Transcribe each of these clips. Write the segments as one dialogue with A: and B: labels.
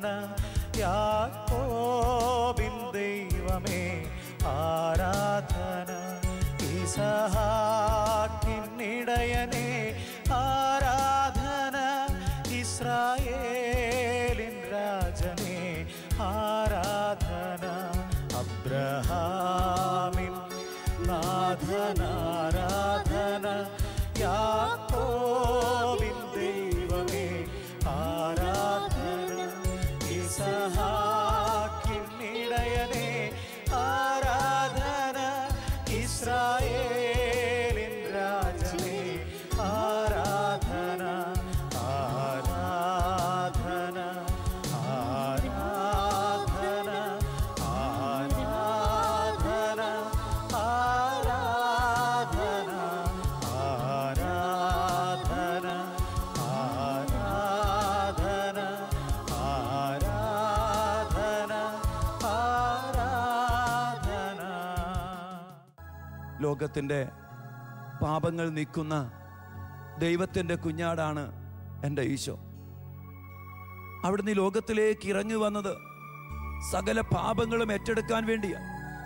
A: ആരാധന യാക്കോബിൻ ദൈവമേ ആരാധന ഇസഹാക്കിനിടയനെ ആരാധന ഇസ്രായേലിൻ രാജനെ ആരാധന അബ്രഹാമിൻ നാഥനാരാധന യാക്കോബിൻ ദൈവമേ ആരാധന ഇസഹാക്കിനിടയനെ ആരാധന ഇസ്രായേലിൻ രാജനെ ആരാധന ആരാധന ആരാധന ആരാധന ആരാധന ആരാധന ആരാധന ആരാധന ആരാധന
B: ലോകത്തിൻ്റെ പാപങ്ങൾ നീക്കുന്ന ദൈവത്തിൻ്റെ കുഞ്ഞാടാണ് എൻ്റെ ഈശോ അവിടുന്ന് ഈ ലോകത്തിലേക്ക് ഇറങ്ങി വന്നത് സകല പാപങ്ങളും ഏറ്റെടുക്കാൻ വേണ്ടിയാണ്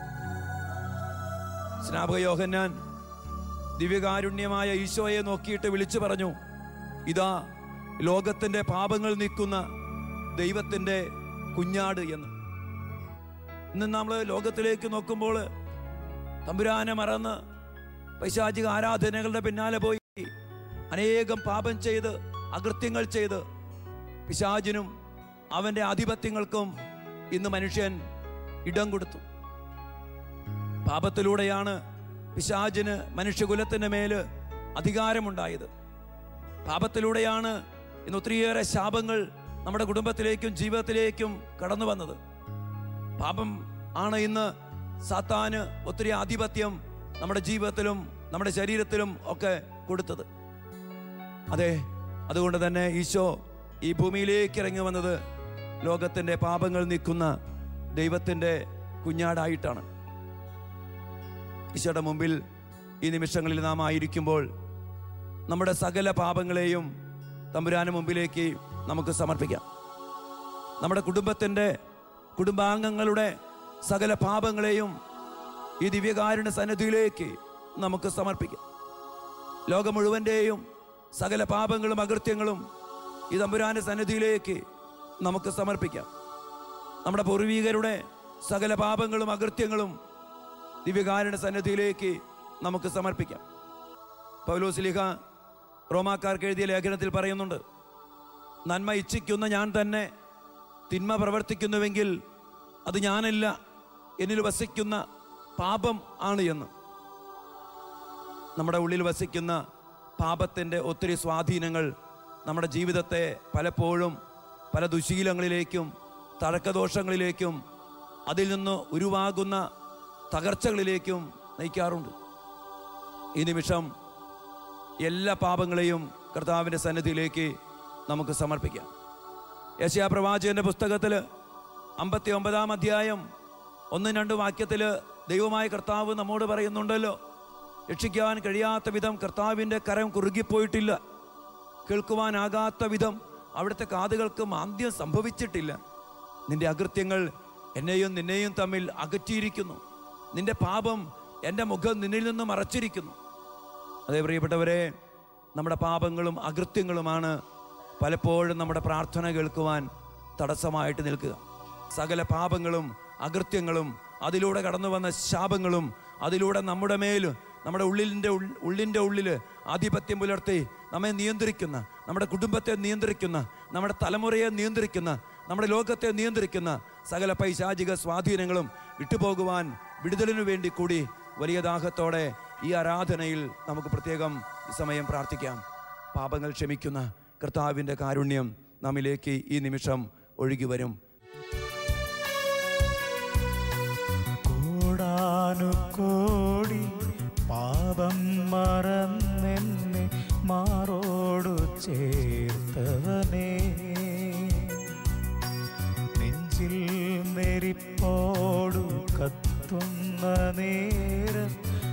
B: സ്നാപക യോഹന്നാൻ ദിവ്യകാരുണ്യമായ ഈശോയെ നോക്കിയിട്ട് വിളിച്ചു പറഞ്ഞു ഇതാ ലോകത്തിൻ്റെ പാപങ്ങൾ നീക്കുന്ന ദൈവത്തിൻ്റെ കുഞ്ഞാട് എന്ന് ഇന്ന് നമ്മൾ ലോകത്തിലേക്ക് നോക്കുമ്പോൾ തമ്പുരാനെ മറന്ന് പൈശാചിക ആരാധനകളുടെ പിന്നാലെ പോയി അനേകം പാപം ചെയ്ത് അകൃത്യങ്ങൾ ചെയ്ത് പിശാചിനും അവൻ്റെ ആധിപത്യങ്ങൾക്കും ഇന്ന് മനുഷ്യൻ ഇടം കൊടുത്തു പാപത്തിലൂടെയാണ് പിശാചിന് മനുഷ്യകുലത്തിൻ്റെ മേല് അധികാരമുണ്ടായത് പാപത്തിലൂടെയാണ് ഇന്ന് ഒത്തിരിയേറെ ശാപങ്ങൾ നമ്മുടെ കുടുംബത്തിലേക്കും ജീവിതത്തിലേക്കും കടന്നു വന്നത് പാപം ആണ് ഇന്ന് സാത്താന് ഒത്തിരി ആധിപത്യം നമ്മുടെ ജീവിതത്തിലും നമ്മുടെ ശരീരത്തിലും ഒക്കെ കൊടുത്തത് അതെ അതുകൊണ്ട് തന്നെ ഈശോ ഈ ഭൂമിയിലേക്ക് ഇറങ്ങി വന്നത് ലോകത്തിൻ്റെ പാപങ്ങൾ നീക്കുന്ന ദൈവത്തിൻ്റെ കുഞ്ഞാടായിട്ടാണ് ഈശോയുടെ മുമ്പിൽ ഈ നിമിഷങ്ങളിൽ നാം ആയിരിക്കുമ്പോൾ നമ്മുടെ സകല പാപങ്ങളെയും തമ്പുരാന് മുമ്പിലേക്ക് നമുക്ക് സമർപ്പിക്കാം നമ്മുടെ കുടുംബത്തിൻ്റെ കുടുംബാംഗങ്ങളുടെ സകല പാപങ്ങളെയും ഈ ദിവ്യകാരുണ്യ സന്നിധിയിലേക്ക് നമുക്ക് സമർപ്പിക്കാം ലോകം മുഴുവൻ്റെയും സകല പാപങ്ങളും അകൃത്യങ്ങളും ഈ തമ്പുരാന്റെ സന്നിധിയിലേക്ക് നമുക്ക് സമർപ്പിക്കാം നമ്മുടെ പൂർവീകരുടെ സകല പാപങ്ങളും അകൃത്യങ്ങളും ദിവ്യകാരുണ്യ സന്നിധിയിലേക്ക് നമുക്ക് സമർപ്പിക്കാം പൗലോസ്ലിഹ റോമാക്കാർക്ക് എഴുതിയ ലേഖനത്തിൽ പറയുന്നുണ്ട് നന്മ ഇച്ഛിക്കുന്ന ഞാൻ തന്നെ തിന്മ പ്രവർത്തിക്കുന്നുവെങ്കിൽ അത് ഞാനല്ല എന്നിൽ വസിക്കുന്ന പാപം ആണ് എന്ന് നമ്മുടെ ഉള്ളിൽ വസിക്കുന്ന പാപത്തിൻ്റെ ഒത്തിരി സ്വാധീനങ്ങൾ നമ്മുടെ ജീവിതത്തെ പലപ്പോഴും പല ദുശീലങ്ങളിലേക്കും തഴക്കദോഷങ്ങളിലേക്കും അതിൽ നിന്ന് ഉരുവാകുന്ന തകർച്ചകളിലേക്കും നയിക്കാറുണ്ട് ഈ നിമിഷം എല്ലാ പാപങ്ങളെയും കർത്താവിൻ്റെ സന്നിധിയിലേക്ക് നമുക്ക് സമർപ്പിക്കാം യശയാ പ്രവാചകന്റെ പുസ്തകത്തിൽ അമ്പത്തി ഒമ്പതാം അധ്യായം ഒന്നും രണ്ട് വാക്യത്തിൽ ദൈവമായ കർത്താവ് നമ്മോട് പറയുന്നുണ്ടല്ലോ രക്ഷിക്കാൻ കഴിയാത്ത വിധം കർത്താവിൻ്റെ കരം കുറുകിപ്പോയിട്ടില്ല കേൾക്കുവാനാകാത്ത വിധം അവിടുത്തെ കാതുകൾക്ക് മാന്ദ്യം സംഭവിച്ചിട്ടില്ല നിന്റെ അകൃത്യങ്ങൾ എന്നെയും നിന്നെയും തമ്മിൽ അകറ്റിയിരിക്കുന്നു നിന്റെ പാപം എൻ്റെ മുഖം നിന്നിൽ നിന്ന് മറച്ചിരിക്കുന്നു അതേ പ്രിയപ്പെട്ടവരെ നമ്മുടെ പാപങ്ങളും അകൃത്യങ്ങളുമാണ് പലപ്പോഴും നമ്മുടെ പ്രാർത്ഥന കേൾക്കുവാൻ തടസ്സമായിട്ട് നിൽക്കുക സകല പാപങ്ങളും അകൃത്യങ്ങളും അതിലൂടെ കടന്നു വന്ന ശാപങ്ങളും അതിലൂടെ നമ്മുടെ മേൽ നമ്മുടെ ഉള്ളിലിൻ്റെ ഉള്ളിൻ്റെ ഉള്ളിൽ ആധിപത്യം പുലർത്തി നമ്മെ നിയന്ത്രിക്കുന്ന നമ്മുടെ കുടുംബത്തെ നിയന്ത്രിക്കുന്ന നമ്മുടെ തലമുറയെ നിയന്ത്രിക്കുന്ന നമ്മുടെ ലോകത്തെ നിയന്ത്രിക്കുന്ന സകല പൈശാചിക സ്വാധീനങ്ങളും വിട്ടുപോകുവാൻ വിടുതലിനു വേണ്ടി കൂടി വലിയ ദാഹത്തോടെ ഈ ആരാധനയിൽ നമുക്ക് പ്രത്യേകം ഈ സമയം പ്രാർത്ഥിക്കാം പാപങ്ങൾ ക്ഷമിക്കുന്ന കർത്താവിൻ്റെ കാരുണ്യം നമ്മിലേക്ക് ഈ നിമിഷം ഒഴുകി വരും
A: കോടാനുകോടി പാപം മറന്നെന്നെ മാറോടു ചേർത്തവനേ നെഞ്ചിൽ നെരിപ്പോടു കത്തുന്ന നേരം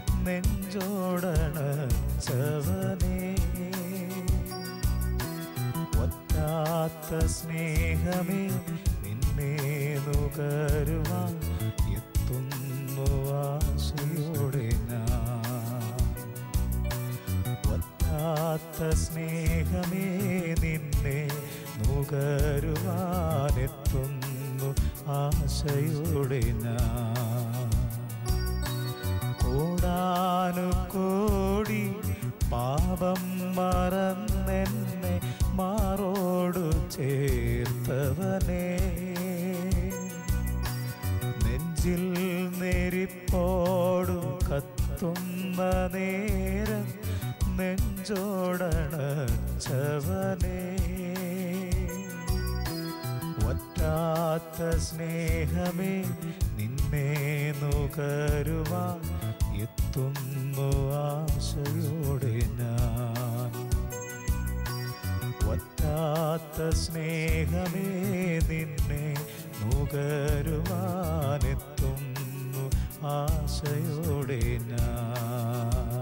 A: നെഞ്ചോടണച്ചവനേ ഒറ്റാത്ത സ്നേഹമേ നുകരുവാൻ എത്തുന്നു ആശയോടെ ഞാൻ വറ്റാത്ത സ്നേഹമേ നിന്നെ നുകരുവാനെത്തുന്നു ആശയോടെ ഞാൻ കോടാനു കോടി പാപം മറന്നെന്നെ മാറോടു ചേർത്തവനേ നെഞ്ചിൽ നെരിപ്പോടു കത്തുന്ന നേരം നെഞ്ചോടണച്ചവനേ വറ്റാത്ത സ്നേഹമേ നിന്നെ നുകരുവാൻ എത്തുന്നു ആശയോടെ ഞാൻ വറ്റാത്ത സ്നേഹമേ നിന്നെ നുകരുവാനെത്തുന്നു ആശയോടെ ഞാൻ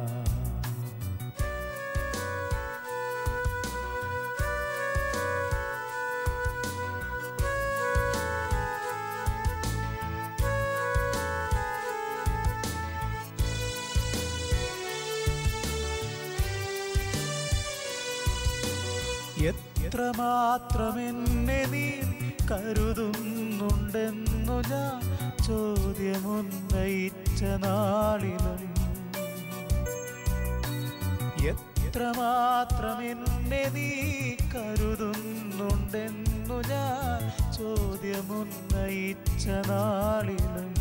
A: എത്രമാത്രം എന്നെ നീ കരുതുന്നുണ്ടെന്നു ഞാൻ ചോദ്യമുന്നയിച്ച നാളിലും എത്രമാത്രം എന്നെ നീ കരുതുന്നുണ്ടെന്നു ഞാൻ ചോദ്യമുന്നയിച്ച നാളിലും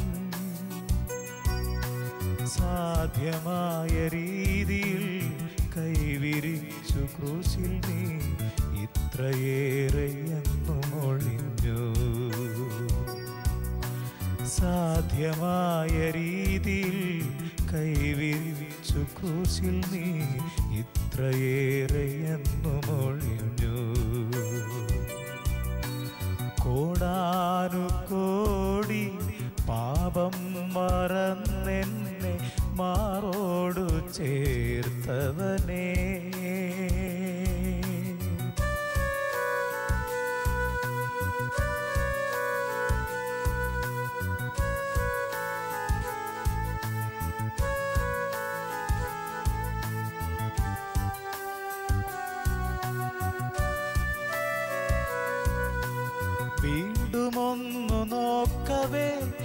A: സാധ്യമായ രീതിയിൽ കൈവിരിച്ചു ക്രൂശിൽ നീ ഇത്രയേറെ എന്നു മൊഴിഞ്ഞു സാധ്യമായ രീതിയിൽ കൈവിരിച്ചു ക്രൂശിൽ നീ ഇത്രയേറെ എന്നു മൊഴിഞ്ഞു കോടാനു കോടി പാപം മറന്നെന്നെ മാറോടു ചേർത്തവനേ വീണ്ടുമൊന്നു നോക്കവേ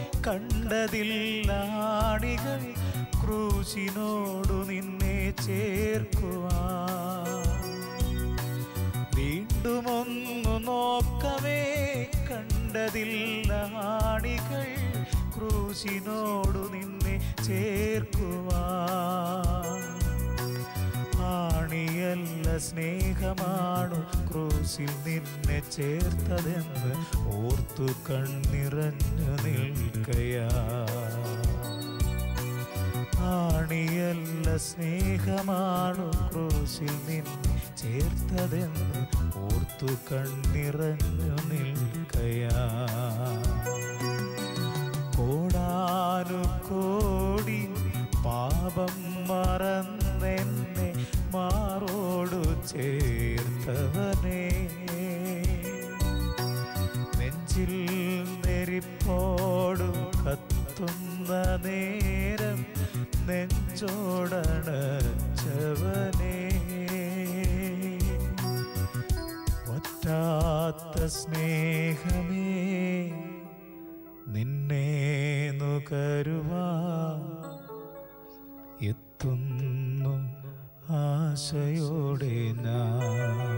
A: കണ്ടതില്ലാണികൾ ക്രൂശിനോടു നിന്നെ ചേർക്കുവാൻ വീണ്ടുമൊന്നു നോക്കവേ കണ്ടതില്ലാണികൾ ക്രൂശിനോടു നിന്നെ ചേർക്കുവാൻ ആണിയല്ല സ്നേഹമാണു ക്രൂശിൽ നിന്നെ ചേർത്തതെന്ന് ഓർത്തു കണ്ണിറഞ്ഞു നിൽക്കയാ ആണിയല്ല സ്നേഹമാണു ക്രൂശിൽ നിന്നെ ചേർത്തതെന്ന് ഓർത്തു കണ്ണിറഞ്ഞു നിൽക്കയാ കോടാനു കോടി പാപം മറന്നെന്നെ മാറോടു ചേർത്തവനേ നെഞ്ചിൽ നെരിപ്പോടു കത്തുന്ന നേരം നെഞ്ചോടണച്ചവനേ വറ്റാത്ത സ്നേഹമേ നിന്നെ നുകരുവാ എത്തുന്നു ആശയോടെ ഞാൻ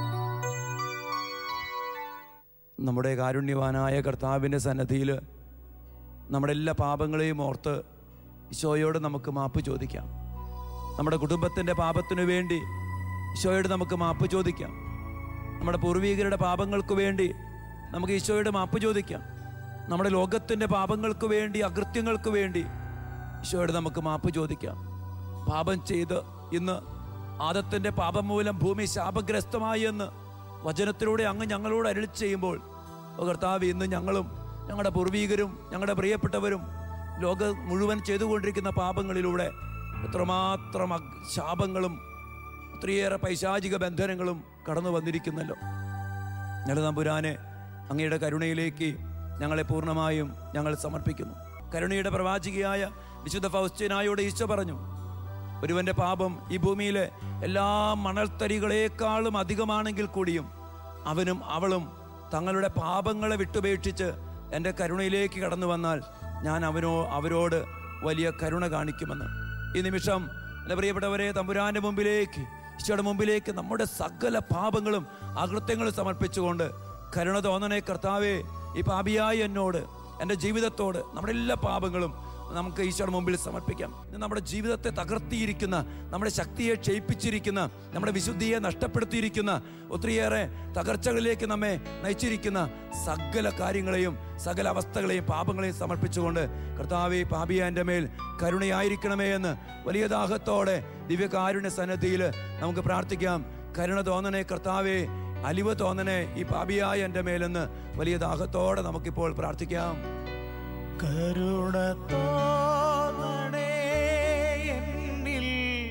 B: നമ്മുടെ കാരുണ്യവാനായ കർത്താവിൻ്റെ സന്നദ്ധിയിൽ നമ്മുടെ എല്ലാ പാപങ്ങളെയും ഓർത്ത് ഈശോയോട് നമുക്ക് മാപ്പ് ചോദിക്കാം നമ്മുടെ കുടുംബത്തിൻ്റെ പാപത്തിനു വേണ്ടി ഈശോയോട് നമുക്ക് മാപ്പ് ചോദിക്കാം നമ്മുടെ പൂർവീകരുടെ പാപങ്ങൾക്ക് വേണ്ടി നമുക്ക് ഈശോയോട് മാപ്പ് ചോദിക്കാം നമ്മുടെ ലോകത്തിൻ്റെ പാപങ്ങൾക്ക് വേണ്ടി അകൃത്യങ്ങൾക്ക് വേണ്ടി ഈശോയോട് നമുക്ക് മാപ്പ് ചോദിക്കാം പാപം ചെയ്ത് ഇന്ന് ആദത്തിൻ്റെ പാപം മൂലം ഭൂമി ശാപഗ്രസ്തമായി എന്ന് വചനത്തിലൂടെ അങ്ങ് ഞങ്ങളോട് അരുളി ചെയ്യുമ്പോൾ ഓ കർത്താവ് ഇന്ന് ഞങ്ങളും ഞങ്ങളുടെ പൂർവീകരും ഞങ്ങളുടെ പ്രിയപ്പെട്ടവരും ലോകം മുഴുവൻ ചെയ്തുകൊണ്ടിരിക്കുന്ന പാപങ്ങളിലൂടെ എത്രമാത്രം അഗ് ശാപങ്ങളും ഒത്തിരിയേറെ പൈശാചിക ബന്ധനങ്ങളും കടന്നു വന്നിരിക്കുന്നല്ലോ ഞങ്ങളുടെ തമ്പുരാനെ അങ്ങയുടെ കരുണയിലേക്ക് ഞങ്ങളെ പൂർണ്ണമായും ഞങ്ങൾ സമർപ്പിക്കുന്നു കരുണയുടെ പ്രവാചികയായ വിശുദ്ധ ഫൗസ്റ്റിനായോട് ഈശോ പറഞ്ഞു ഒരുവന്റെ പാപം ഈ ഭൂമിയിലെ എല്ലാ മണൽത്തരികളെക്കാളും അധികമാണെങ്കിൽ കൂടിയും അവനും അവളും തങ്ങളുടെ പാപങ്ങളെ വിട്ടുപേക്ഷിച്ച് എൻ്റെ കരുണയിലേക്ക് കടന്നു വന്നാൽ ഞാൻ അവനോ അവരോട് വലിയ കരുണ കാണിക്കുമെന്ന് ഈ നിമിഷം എൻ്റെ പ്രിയപ്പെട്ടവരെ തമ്പുരാന്റെ മുമ്പിലേക്ക് ഈശോയുടെ മുമ്പിലേക്ക് നമ്മുടെ സകല പാപങ്ങളും അകൃത്യങ്ങളും സമർപ്പിച്ചുകൊണ്ട് കരുണ തോന്നണേ കർത്താവേ ഈ പാപിയായ എന്നോട് എൻ്റെ ജീവിതത്തോട് നമ്മുടെ എല്ലാ പാപങ്ങളും നമുക്ക് ഈശോയുടെ മുമ്പിൽ സമർപ്പിക്കാം ഇന്ന് നമ്മുടെ ജീവിതത്തെ തകർത്തിയിരിക്കുന്ന നമ്മുടെ ശക്തിയെ ക്ഷയിപ്പിച്ചിരിക്കുന്ന നമ്മുടെ വിശുദ്ധിയെ നഷ്ടപ്പെടുത്തിയിരിക്കുന്ന ഒത്തിരിയേറെ തകർച്ചകളിലേക്ക് നമ്മെ നയിച്ചിരിക്കുന്ന സകല കാര്യങ്ങളെയും സകല അവസ്ഥകളെയും പാപങ്ങളെയും സമർപ്പിച്ചുകൊണ്ട് കർത്താവെ പാപിയ എൻ്റെ മേൽ കരുണയായിരിക്കണമേ എന്ന് വലിയ ദാഹത്തോടെ ദിവ്യകാരുണ്യ സന്നദ്ധിയിൽ നമുക്ക് പ്രാർത്ഥിക്കാം കരുണ തോന്നണേ കർത്താവെ അലിവ് തോന്നണേ ഈ പാപിയായ എൻ്റെ മേലെന്ന് വലിയ ദാഹത്തോടെ നമുക്കിപ്പോൾ പ്രാർത്ഥിക്കാം
A: കരുണ തോന്നണേ എന്നിൽ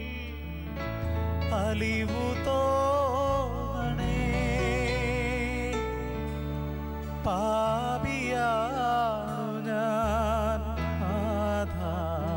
A: അലിവു തോന്നണേ പാപിയാണു ഞാൻ നാഥാ.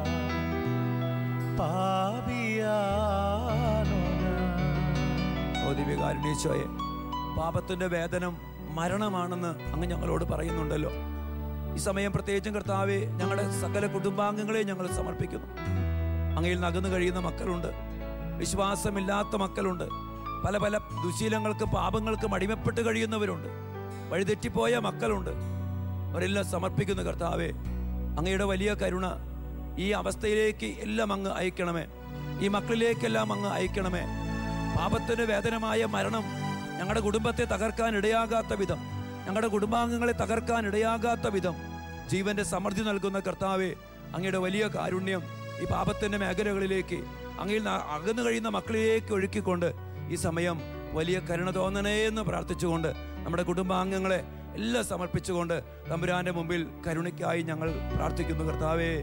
A: പാപിയാണു ഞാൻ
B: ഓ ദിവ്യകാരുണ്യേശോയെ പാപത്തിന്റെ വേദനം മരണമാണെന്ന് അങ്ങ് ഞങ്ങളോട് പറയുന്നുണ്ടല്ലോ ഈ സമയം പ്രത്യേകിച്ചും കർത്താവെ ഞങ്ങളുടെ സകല കുടുംബാംഗങ്ങളെ ഞങ്ങൾ സമർപ്പിക്കുന്നു അങ്ങയിൽ നകന്നു കഴിയുന്ന മക്കളുണ്ട് വിശ്വാസമില്ലാത്ത മക്കളുണ്ട് പല പല ദുശീലങ്ങൾക്ക് പാപങ്ങൾക്കും അടിമപ്പെട്ട് കഴിയുന്നവരുണ്ട് വഴിതെറ്റിപ്പോയ മക്കളുണ്ട് അവരെല്ലാം സമർപ്പിക്കുന്നു കർത്താവെ അങ്ങയുടെ വലിയ കരുണ ഈ അവസ്ഥയിലേക്ക് എല്ലാം അങ്ങ് അയക്കണമേ ഈ മക്കളിലേക്കെല്ലാം അങ്ങ് അയക്കണമേ പാപത്തിന് വേദനമായ മരണം ഞങ്ങളുടെ കുടുംബത്തെ തകർക്കാൻ ഇടയാകാത്ത വിധം ഞങ്ങളുടെ കുടുംബാംഗങ്ങളെ തകർക്കാൻ ഇടയാകാത്ത വിധം ജീവന്റെ സമൃദ്ധി നൽകുന്ന കർത്താവെ അങ്ങയുടെ വലിയ കാരുണ്യം ഈ പാപത്തിന്റെ മേഖലകളിലേക്ക് അങ്ങയിൽ ന- അകന്നു കഴിയുന്ന മക്കളിലേക്ക് ഒഴുക്കിക്കൊണ്ട് ഈ സമയം വലിയ കരുണ തോന്നണേ എന്ന് പ്രാർത്ഥിച്ചുകൊണ്ട് നമ്മുടെ കുടുംബാംഗങ്ങളെ എല്ലാം സമർപ്പിച്ചുകൊണ്ട് തമ്പുരാന്റെ മുമ്പിൽ കരുണയ്ക്കായി ഞങ്ങൾ പ്രാർത്ഥിക്കുന്നു കർത്താവേ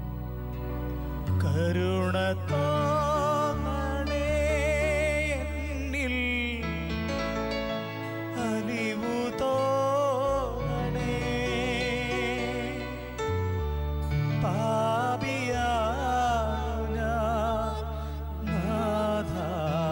A: കരുണ തോന്നണേ എന്നിൽ അലിവു തോന്നണേ പാപിയാണു ഞാൻ നാഥാ.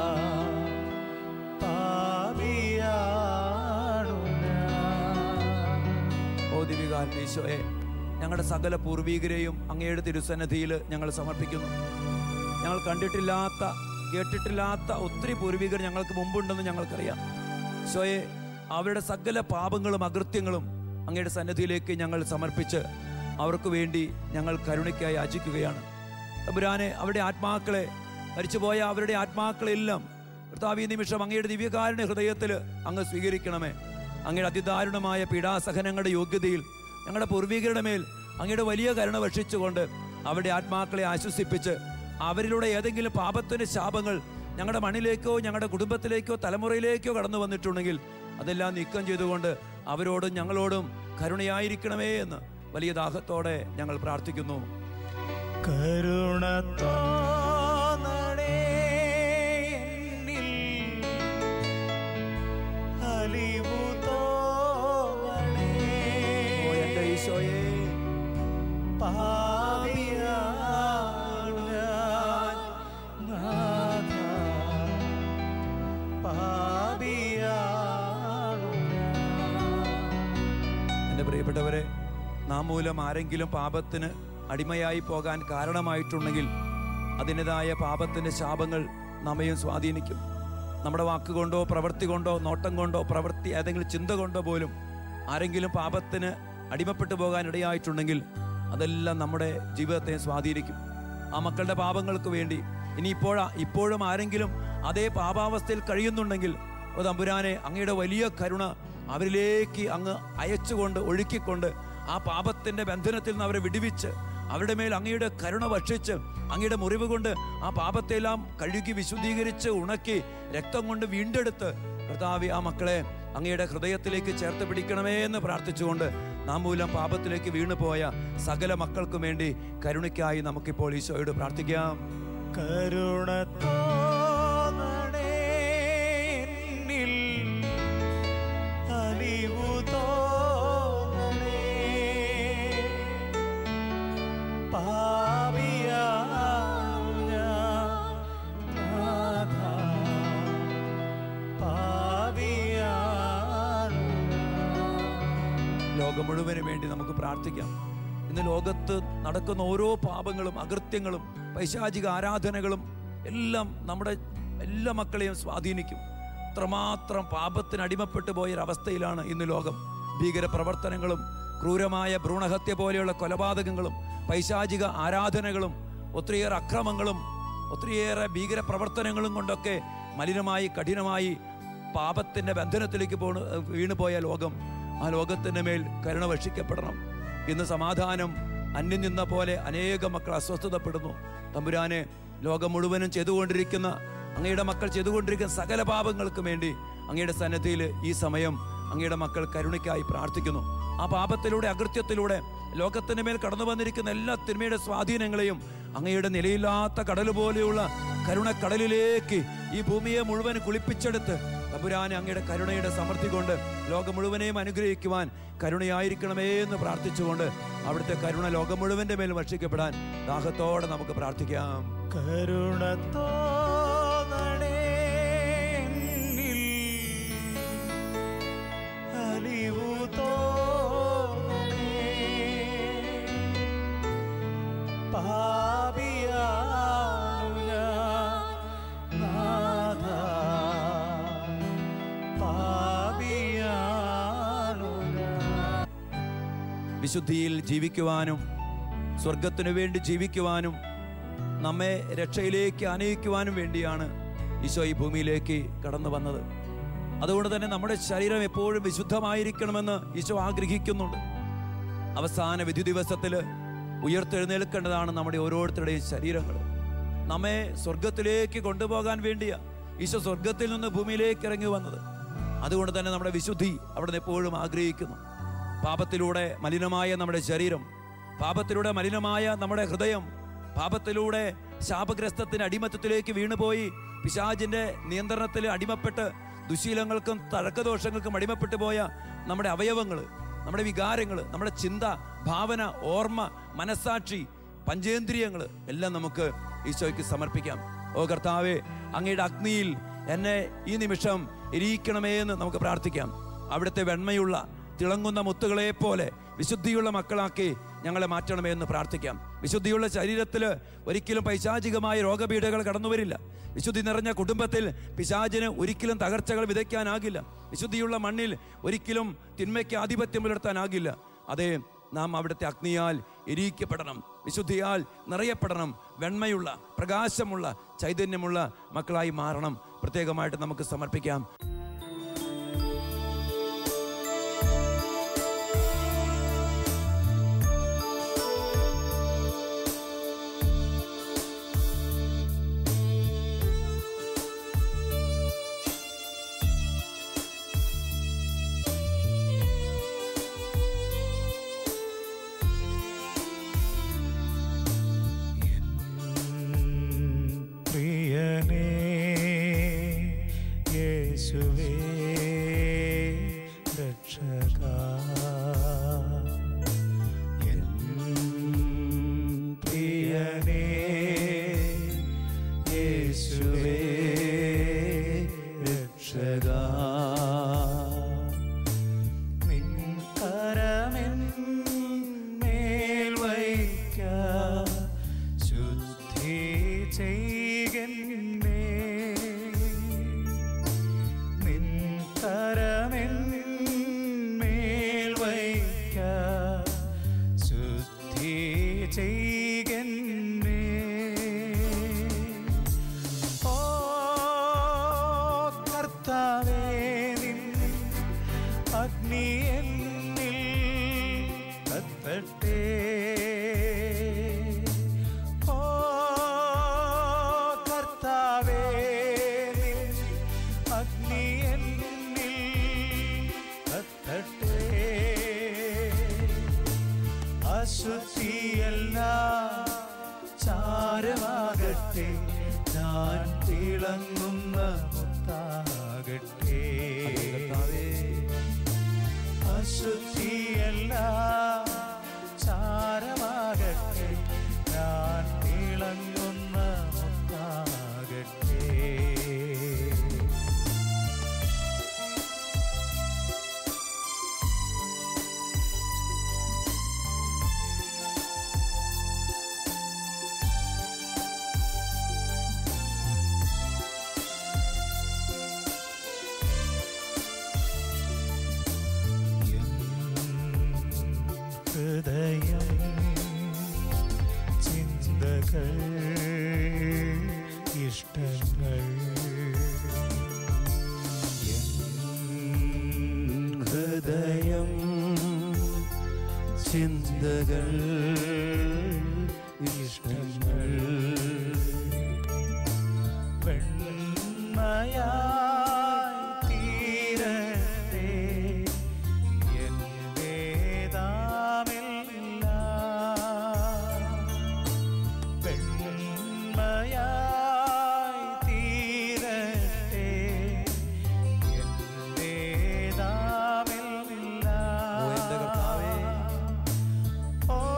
A: പാപിയാണു ഞാൻ
B: ഓ ദിവികാരൻ ഈശോയെ ഞങ്ങളുടെ സകല പൂർവീകരെയും അങ്ങയുടെ തിരുസന്നിധിയിൽ ഞങ്ങൾ സമർപ്പിക്കുന്നു ഞങ്ങൾ കണ്ടിട്ടില്ലാത്ത കേട്ടിട്ടില്ലാത്ത ഒത്തിരി പൂർവികർ ഞങ്ങൾക്ക് മുമ്പുണ്ടെന്ന് ഞങ്ങൾക്കറിയാം ഈശോയെ അവരുടെ സകല പാപങ്ങളും അകൃത്യങ്ങളും അങ്ങയുടെ സന്നിധിയിലേക്ക് ഞങ്ങൾ സമർപ്പിച്ച് അവർക്ക് വേണ്ടി ഞങ്ങൾ കരുണയ്ക്കായി യാചിക്കുകയാണ് തമ്പുരാനെ അവരുടെ ആത്മാക്കളെ മരിച്ചുപോയ അവരുടെ ആത്മാക്കളെല്ലാം കർത്താവ് ഈ നിമിഷം അങ്ങയുടെ ദിവ്യകാരുണ്യ ഹൃദയത്തിൽ അങ്ങ് സ്വീകരിക്കണമേ അങ്ങയുടെ അതിദാരുണമായ പീഡാസഹനങ്ങളുടെ യോഗ്യതയിൽ ഞങ്ങളുടെ പൂർവികരുടെ മേൽ അങ്ങയുടെ വലിയ കരുണ ഭക്ഷിച്ചുകൊണ്ട് അവരുടെ ആത്മാക്കളെ ആശ്വസിപ്പിച്ച് അവരിലൂടെ ഏതെങ്കിലും പാപത്തിന്റെ ശാപങ്ങൾ ഞങ്ങളുടെ മണ്ണിലേക്കോ ഞങ്ങളുടെ കുടുംബത്തിലേക്കോ തലമുറയിലേക്കോ കടന്നു വന്നിട്ടുണ്ടെങ്കിൽ അതെല്ലാം നീക്കം ചെയ്തുകൊണ്ട് അവരോടും ഞങ്ങളോടും കരുണയായിരിക്കണമേ എന്ന് വലിയ ദാഹത്തോടെ ഞങ്ങൾ പ്രാർത്ഥിക്കുന്നു
A: കരുണ തോന്നണേ എന്നിൽ അലിവു തോന്നണേ
B: ഓ എൻ്റെ ഈശോയേ
A: പാപിയാണു ഞാൻ നാഥാ. പാപിയാണു ഞാൻ
B: എൻ്റെ പ്രിയപ്പെട്ടവരെ നാം മൂലം ആരെങ്കിലും പാപത്തിന് അടിമയായി പോകാൻ കാരണമായിട്ടുണ്ടെങ്കിൽ അതിൻ്റെതായ പാപത്തിൻ്റെ ശാപങ്ങൾ നമ്മയും സ്വാധീനിക്കും നമ്മുടെ വാക്കുകൊണ്ടോ പ്രവൃത്തി കൊണ്ടോ നോട്ടം കൊണ്ടോ പ്രവൃത്തി ഏതെങ്കിലും ചിന്ത കൊണ്ടോ പോലും ആരെങ്കിലും പാപത്തിന് അടിമപ്പെട്ടു പോകാൻ ഇടയായിട്ടുണ്ടെങ്കിൽ അതെല്ലാം നമ്മുടെ ജീവിതത്തെ സ്വാധീനിക്കും ആ മക്കളുടെ പാപങ്ങൾക്ക് വേണ്ടി ഇനി ഇപ്പോഴാ ഇപ്പോഴും ആരെങ്കിലും അതേ പാപാവസ്ഥയിൽ കഴിയുന്നുണ്ടെങ്കിൽ ഓ തമ്പുരാനെ അങ്ങയുടെ വലിയ കരുണ അവരിലേക്ക് അങ്ങ് അയച്ചുകൊണ്ട് ഒഴുക്കിക്കൊണ്ട് ആ പാപത്തിന്റെ ബന്ധനത്തിൽ നിന്ന് അവരെ വിടുവിച്ച് അവരുടെ മേൽ അങ്ങയുടെ കരുണ ഭക്ഷിച്ച് അങ്ങയുടെ മുറിവ് കൊണ്ട് ആ പാപത്തെല്ലാം കഴുകി വിശുദ്ധീകരിച്ച് ഉണക്കി രക്തം കൊണ്ട് വീണ്ടെടുത്ത് കർത്താവി ആ മക്കളെ അങ്ങയുടെ ഹൃദയത്തിലേക്ക് ചേർത്ത് പിടിക്കണമേ എന്ന് പ്രാർത്ഥിച്ചുകൊണ്ട് നാം മൂലം പാപത്തിലേക്ക് വീണുപോയ സകല മക്കൾക്കും വേണ്ടി കരുണയ്ക്കായി നമുക്കിപ്പോൾ ഈശോയോട് പ്രാർത്ഥിക്കാം
A: കരുണ തോന്നണേ എന്നിൽ അലിവു തോന്നണേ
B: ലോകം മുഴുവന് വേണ്ടി നമുക്ക് പ്രാർത്ഥിക്കാം ഇന്ന് ലോകത്ത് നടക്കുന്ന ഓരോ പാപങ്ങളും അകൃത്യങ്ങളും പൈശാചിക ആരാധനകളും എല്ലാം നമ്മുടെ എല്ലാ മക്കളെയും സ്വാധീനിക്കും അത്രമാത്രം പാപത്തിന് അടിമപ്പെട്ടു പോയൊരവസ്ഥയിലാണ് ഇന്ന് ലോകം ഭീകര പ്രവർത്തനങ്ങളും ക്രൂരമായ ഭ്രൂണഹത്യ പോലെയുള്ള കൊലപാതകങ്ങളും പൈശാചിക ആരാധനകളും ഒത്തിരിയേറെ അക്രമങ്ങളും ഒത്തിരിയേറെ ഭീകര പ്രവർത്തനങ്ങളും കൊണ്ടൊക്കെ മലിനമായി കഠിനമായി പാപത്തിന്റെ ബന്ധനത്തിലേക്ക് പോണ വീണുപോയ ലോകം ആ ലോകത്തിന്റെ മേൽ കരുണ വർഷിക്കപ്പെടണം ഇന്ന് സമാധാനം അന്യം നിന്ന പോലെ അനേകം മക്കൾ അസ്വസ്ഥതപ്പെടുന്നു തമ്പുരാനെ ലോകം മുഴുവനും ചെയ്തുകൊണ്ടിരിക്കുന്ന അങ്ങയുടെ മക്കൾ ചെയ്തുകൊണ്ടിരിക്കുന്ന സകല പാപങ്ങൾക്കും വേണ്ടി അങ്ങയുടെ സന്നദ്ധിയിൽ ഈ സമയം അങ്ങയുടെ മക്കൾ കരുണയ്ക്കായി പ്രാർത്ഥിക്കുന്നു ആ പാപത്തിലൂടെ അകൃത്യത്തിലൂടെ ലോകത്തിന് മേൽ കടന്നു വന്നിരിക്കുന്ന എല്ലാ തിന്മയുടെ സ്വാധീനങ്ങളെയും അങ്ങയുടെ നിലയില്ലാത്ത കടൽ പോലെയുള്ള കരുണക്കടലിലേക്ക് ഈ ഭൂമിയെ മുഴുവൻ കുളിപ്പിച്ചെടുത്ത് തമ്പുരാനെ അങ്ങയുടെ കരുണയുടെ സമൃദ്ധി കൊണ്ട് ലോകം മുഴുവനെയും അനുഗ്രഹിക്കുവാൻ കരുണയായിരിക്കണമേ എന്ന് പ്രാർത്ഥിച്ചുകൊണ്ട് അവിടുത്തെ കരുണ ലോകം മുഴുവന്റെ മേൽ ഭക്ഷിക്കപ്പെടാൻ ദാഹത്തോടെ നമുക്ക് പ്രാർത്ഥിക്കാം
A: കരുണ തോന്നണേ എന്നിൽ. അലിവു തോന്നണേ പാപിയാണു ഞാൻ നാഥ പാപിയാണു ഞാൻ
B: വിശുദ്ധിയിൽ ജീവിക്കുവാനും സ്വർഗത്തിനു വേണ്ടി ജീവിക്കുവാനും നമ്മെ രക്ഷയിലേക്ക് ആനയിക്കുവാനും വേണ്ടിയാണ് ഈശോ ഈ ഭൂമിയിലേക്ക് കടന്നു വന്നത് അതുകൊണ്ട് തന്നെ നമ്മുടെ ശരീരം എപ്പോഴും വിശുദ്ധമായിരിക്കണമെന്ന് ഈശോ ആഗ്രഹിക്കുന്നുണ്ട് അവസാന വിധി ദിവസത്തിൽ ഉയർത്തെഴുന്നേൽക്കേണ്ടതാണ് നമ്മുടെ ഓരോരുത്തരുടെയും ശരീരങ്ങൾ നമ്മെ സ്വർഗത്തിലേക്ക് കൊണ്ടുപോകാൻ വേണ്ടിയാ ഈശോ സ്വർഗത്തിൽ നിന്ന് ഭൂമിയിലേക്ക് ഇറങ്ങി വന്നത് അതുകൊണ്ട് തന്നെ നമ്മുടെ വിശുദ്ധി അവിടെ എപ്പോഴും ആഗ്രഹിക്കുന്നു പാപത്തിലൂടെ മലിനമായ നമ്മുടെ ശരീരം പാപത്തിലൂടെ മലിനമായ നമ്മുടെ ഹൃദയം പാപത്തിലൂടെ ശാപഗ്രസ്തത്തിന് അടിമത്തത്തിലേക്ക് വീണുപോയി പിശാചിന്റെ നിയന്ത്രണത്തിൽ അടിമപ്പെട്ട് ദുശീലങ്ങൾക്കും തഴക്കദോഷങ്ങൾക്കും അടിമപ്പെട്ടു പോയ നമ്മുടെ അവയവങ്ങൾ നമ്മുടെ വികാരങ്ങൾ നമ്മുടെ ചിന്ത ഭാവന ഓർമ്മ മനസ്സാക്ഷി പഞ്ചേന്ദ്രിയങ്ങൾ എല്ലാം നമുക്ക് ഈശോയ്ക്ക് സമർപ്പിക്കാം ഓ കർത്താവെ അങ്ങയുടെ അഗ്നിയിൽ എന്നെ ഈ നിമിഷം എരിയിക്കണമേ എന്ന് നമുക്ക് പ്രാർത്ഥിക്കാം അവിടുത്തെ വെണ്മയുള്ള തിളങ്ങുന്ന മുത്തുകളെ പോലെ വിശുദ്ധിയുള്ള മക്കളാക്കി ഞങ്ങളെ മാറ്റണമേ എന്ന് പ്രാർത്ഥിക്കാം വിശുദ്ധിയുള്ള ശരീരത്തിൽ ഒരിക്കലും പൈശാചികമായ രോഗപീഠകൾ കടന്നു വരില്ല വിശുദ്ധി നിറഞ്ഞ കുടുംബത്തിൽ പിശാചിന് ഒരിക്കലും തകർച്ചകൾ വിതയ്ക്കാനാകില്ല വിശുദ്ധിയുള്ള മണ്ണിൽ ഒരിക്കലും തിന്മയ്ക്ക് ആധിപത്യം പുലർത്താനാകില്ല അതേ നാം അവിടുത്തെ അഗ്നിയാൽ എരിയിക്കപ്പെടണം വിശുദ്ധിയാൽ നിറയപ്പെടണം വെണ്മയുള്ള പ്രകാശമുള്ള ചൈതന്യമുള്ള മക്കളായി മാറണം പ്രത്യേകമായിട്ട് നമുക്ക് സമർപ്പിക്കാം
A: പ്രിയനേ യേശുവേ രക്ഷക എൻ പ്രിയനേ യേശുവേ രക്ഷക നിൻ കരമെൻ മേൽ വയ്ക്ക ശുദ്ധി ചെയ്കന്നേ നിൻ കരമെൻ മേൽ വയ്ക്ക ശുദ്ധി ചെയ്കന്നേ ഓ കർത്താവേ നിൻ അഗ്നി എന്നിൽ കത്തട്ടെ ഓ കർത്താവേ നിൻ അഗ്നി എന്നിൽ കത്തട്ടെ അശുദ്ധിയല്ല ചാരമാകട്ടെ ഞാൻ തിളങ്ങുന്ന മുത്താകട്ടെ അശുദ്ധിയല്ല ചാരമാകട്ടെ ഞാൻ തിളങ്ങുന്ന മുത്താകട്ടെ ഹൃദയം ചിന്തകൾ ഇഷ്ടങ്ങൾ എൻ
B: ഹൃദയം ചിന്തകൾ ഇഷ്ടങ്ങൾ
A: വെണ്മയായി തീരട്ടെ എന്റേതാമെല്ലാം വെണ്മയായി തീരട്ടെ
B: ഓ, എൻ്റെ കർത്താവേ.
A: എന്റേതാമെല്ലാം ഓ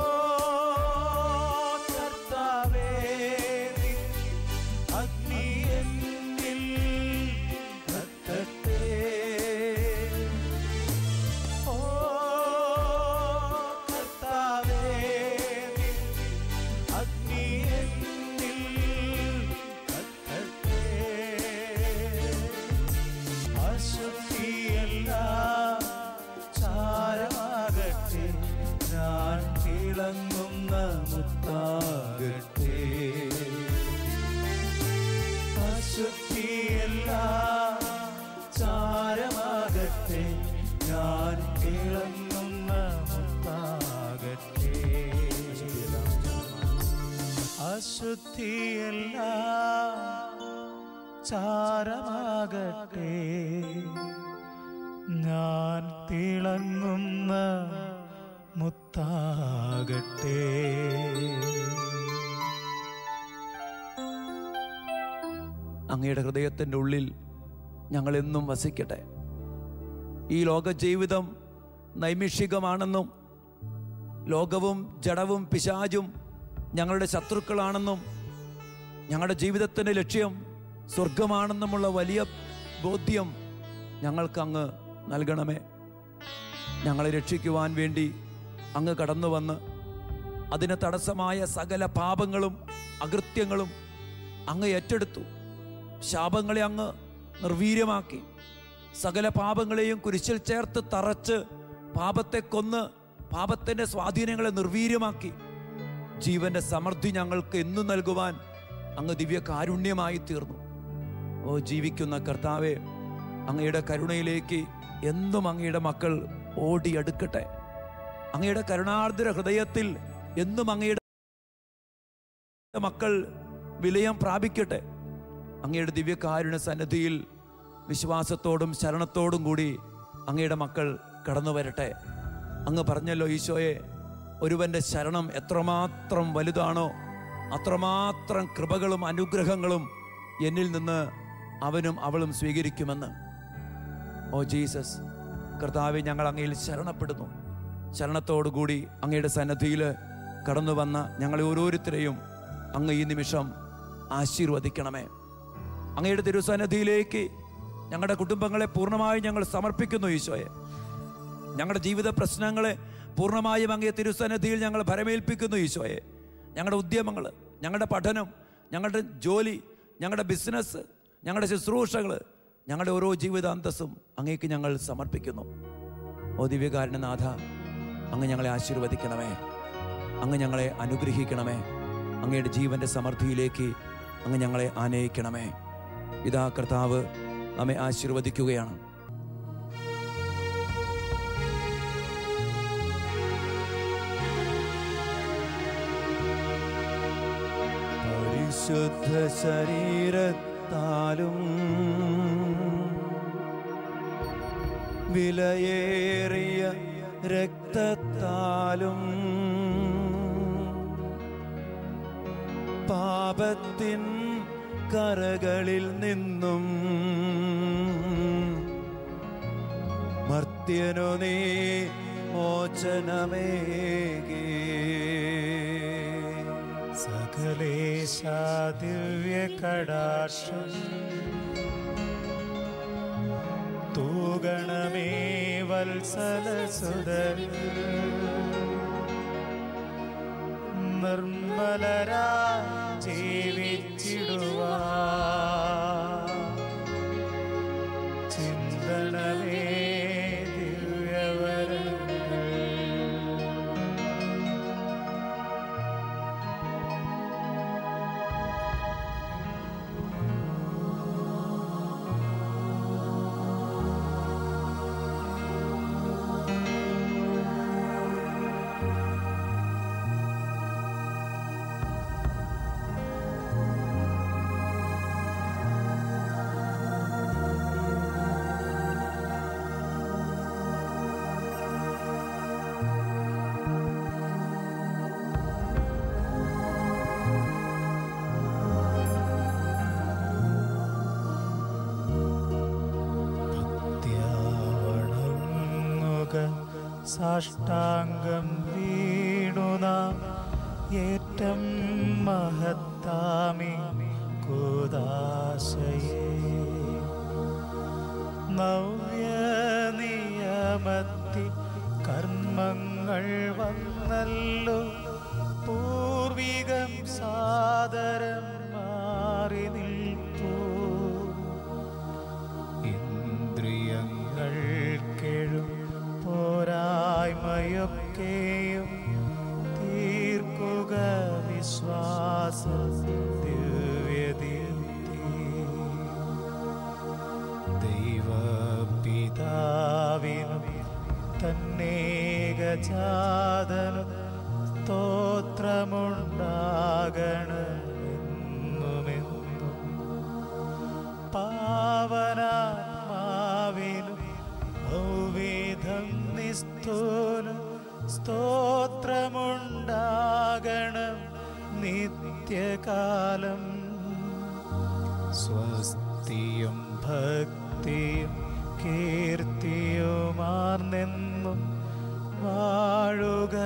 A: കർത്താവേ നിൻ അഗ്നി എന്നിൽ കത്തട്ടെ ഓ കർത്താവേ നിൻ അഗ്നി എന്നിൽ കത്തട്ടെ അശുദ്ധിയെല്ലാം ചാരമാകട്ടെ ഞാൻ തിളങ്ങുന്ന മുത്താകട്ടെ അശുദ്ധിയെല്ലാം ചാരമാകട്ടെ ഞാൻ തിളങ്ങുന്ന മുത്താകട്ടെ അശുദ്ധിയെല്ലാം ചാരമാകട്ടെ ഞാൻ തിളങ്ങുന്ന മുത്താകട്ടെ
B: അങ്ങയുടെ ഹൃദയത്തിൻ്റെ ഉള്ളിൽ ഞങ്ങൾ എന്നും വസിക്കട്ടെ ഈ ലോക ജീവിതം നൈമിഷികമാണെന്നും ലോകവും ജഡവും പിശാചും ഞങ്ങളുടെ ശത്രുക്കളാണെന്നും ഞങ്ങളുടെ ജീവിതത്തിൻ്റെ ലക്ഷ്യം സ്വർഗമാണെന്നുമുള്ള വലിയ ബോധ്യം ഞങ്ങൾക്ക് അങ്ങ് നൽകണമേ ഞങ്ങളെ രക്ഷിക്കുവാൻ വേണ്ടി അങ്ങ് കടന്നു വന്ന് അതിന് തടസ്സമായ സകല പാപങ്ങളും അകൃത്യങ്ങളും അങ്ങ് ഏറ്റെടുത്തു ശാപങ്ങളെ അങ്ങ് നിർവീര്യമാക്കി സകല പാപങ്ങളെയും കുരിശിൽ ചേർത്ത് തറച്ച് പാപത്തെ കൊന്ന് പാപത്തിൻ്റെ സ്വാധീനങ്ങളെ നിർവീര്യമാക്കി ജീവന്റെ സമൃദ്ധി ഞങ്ങൾക്ക് എന്നും നൽകുവാൻ അങ്ങ് ദിവ്യ കാരുണ്യമായി തീർന്നു ഓ ജീവിക്കുന്ന കർത്താവെ അങ്ങയുടെ കരുണയിലേക്ക് എന്നും അങ്ങയുടെ മക്കൾ ഓടിയെടുക്കട്ടെ അങ്ങയുടെ കരുണാർദ്ര ഹൃദയത്തിൽ എന്നും അങ്ങയുടെ മക്കൾ വിലയം പ്രാപിക്കട്ടെ അങ്ങയുടെ ദിവ്യകാരുണ്യ സന്നിധിയിൽ വിശ്വാസത്തോടും ശരണത്തോടും കൂടി അങ്ങയുടെ മക്കൾ കടന്നു വരട്ടെ അങ്ങ് പറഞ്ഞല്ലോ ഈശോയെ ഒരുവന്റെ ശരണം എത്രമാത്രം വലുതാണോ അത്രമാത്രം കൃപകളും അനുഗ്രഹങ്ങളും എന്നിൽ നിന്ന് അവനും അവളും സ്വീകരിക്കുമെന്ന് ഓ ജീസസ് കർത്താവെ ഞങ്ങൾ അങ്ങയിൽ ശരണപ്പെടുന്നു ശരണത്തോടുകൂടി അങ്ങയുടെ സന്നദ്ധിയിൽ കടന്നു വന്ന ഞങ്ങളെ ഓരോരുത്തരെയും അങ്ങ് ഈ നിമിഷം ആശീർവദിക്കണമേ അങ്ങയുടെ തിരുസന്നിധിയിലേക്ക് ഞങ്ങളുടെ കുടുംബങ്ങളെ പൂർണ്ണമായി ഞങ്ങൾ സമർപ്പിക്കുന്നു ഈശോയെ ഞങ്ങളുടെ ജീവിത പ്രശ്നങ്ങളെ പൂർണ്ണമായും അങ്ങേ തിരുസന്നിധിയിൽ ഞങ്ങൾ ഭരമേൽപ്പിക്കുന്നു ഈശോയെ ഞങ്ങളുടെ ഉദ്യമങ്ങൾ ഞങ്ങളുടെ പഠനം ഞങ്ങളുടെ ജോലി ഞങ്ങളുടെ ബിസിനസ് ഞങ്ങളുടെ ശുശ്രൂഷകൾ ഞങ്ങളുടെ ഓരോ ജീവിതാന്തസ്സും അങ്ങേക്ക് ഞങ്ങൾ സമർപ്പിക്കുന്നു ഓ ദിവ്യകാരണനാഥ അങ്ങ് ഞങ്ങളെ ആശീർവദിക്കണമേ അങ്ങ് ഞങ്ങളെ അനുഗ്രഹിക്കണമേ അങ്ങയുടെ ജീവന്റെ സമൃദ്ധിയിലേക്ക് അങ്ങ് ഞങ്ങളെ ആനയിക്കണമേ ഇതാ കർത്താവ് നമ്മെ ആശീർവദിക്കുകയാണ് പരിശുദ്ധ ശരീരത്താലും വിലയേറിയ രക്തത്താലും പാപത്തിൻ കരകളിൽ നിന്നും മർത്യനു നീ മോചനമേകി
A: സകലേശാ ദിവ്യ കടാക്ഷം തൂഗണമേ വത്സലസുതർ നിർമ്മലരാ ജീവിച്ചിടുവാ ചിന്തണമേ ദിവ്യവരങ്ങൾ സാഷ്ടാംഗം വീണുനാം ഏറ്റം മഹത്താമി കൂദാശയേ നവ്യനിയമത്തി കർമ്മങ്ങൾ വന്നല്ലോ പൂർവികം സാദരം മാറി നിൽപ്പൂ ഇന്ദ്രിയങ്ങൾ കെഴും പോരായ്മയൊക്കെയും തീർക്കുക വിശ്വാസ ദിവ്യദീപ്തി ദൈവപിതാവിനും തന്നേകജാതനും സ്തോത്രമുണ്ടാകണമെന്നുമെന്നും പാവനാത്മാവിനും ഭൗവിധം നിസ്തൂലും സ്തോത്രമുണ്ടാകണം നിത്യകാലം സ്വസ്തിയും ഭക്തിയും കീർത്തിയുമാർന്നെന്നും വാഴുക